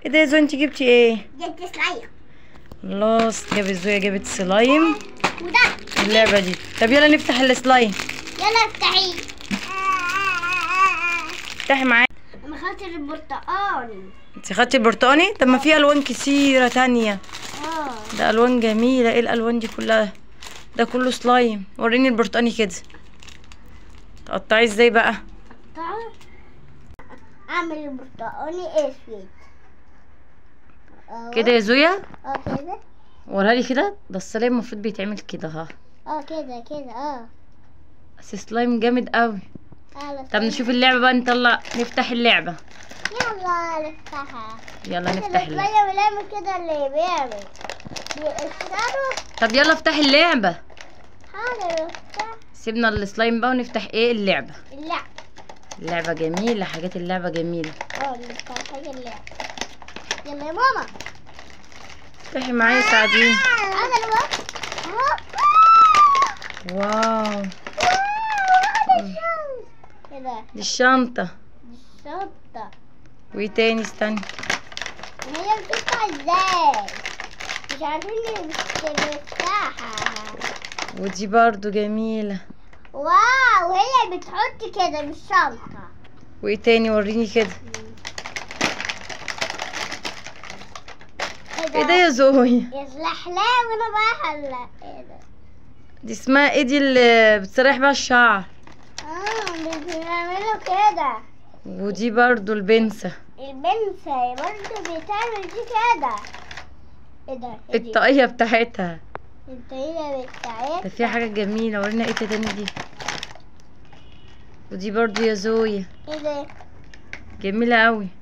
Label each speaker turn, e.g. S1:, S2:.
S1: ايه ده يا زويا انت جبتي ايه
S2: جبت سلايم
S1: خلاص جابت زويا جابت سلايم
S2: وده
S1: اللعبة دي طب يلا نفتح السلايم
S2: يلا افتحي
S1: افتحي معايا
S2: انا خدت البرتقالي
S1: انت خدتي البرتقاني طب ما في الوان كتيرة تانية
S2: اه
S1: ده الوان جميلة ايه الالوان دي كلها ده كله سلايم وريني البرتقاني كده تقطعيه ازاي بقى
S2: تعال اعمل البرتقالي اسود أهو.
S1: كده يا زويا
S2: اه كده
S1: وريها لي كده ده السلايم المفروض بيتعمل كده ها
S2: اه كده كده اه
S1: بس سلايم جامد قوي
S2: تعالى
S1: طب نشوف اللعبة بقى نطلع نفتح اللعبة
S2: يلا نفتحها
S1: يلا نفتح اللعبة
S2: اللعبة بيعمل كده اللي بيعمل بيقشروا
S1: طب يلا افتح اللعبة
S2: حاضر افتح
S1: سيبنا السلايم بقى ونفتح ايه اللعبة
S2: اللعب
S1: اللعبة جميلة حاجات اللعبة جميلة
S2: اه نفتح حاجة اللعب يلا يا ماما
S1: افتحي معايا ساعدين
S2: هذا الوقت
S1: واو
S2: كده
S1: دي الشنطة
S2: الشطة
S1: وايه تاني استني
S2: هي بتفتح ازاي مش عارفين بتفتحها
S1: ودي برضو جميلة
S2: واو هي بتحط كده بالشنطة
S1: وايه تاني وريني كده ايه ده يا زوي
S2: يا سلحلاوي انا بقى هلا ايه ده
S1: دي اسمها ايه دي اللي بتسرح بيها الشعر
S2: اه بيعملوا كده
S1: ودي برضو البنسة
S2: البنسة برضه بتعمل دي كده ايه ده ايه دي
S1: الطاقية بتاعتها
S2: انت هي بتاعتها
S1: ده فيها حاجة جميلة ورينا ايه تاني دي ودي برضو يا زويا
S2: ايه ده
S1: جميلة قوي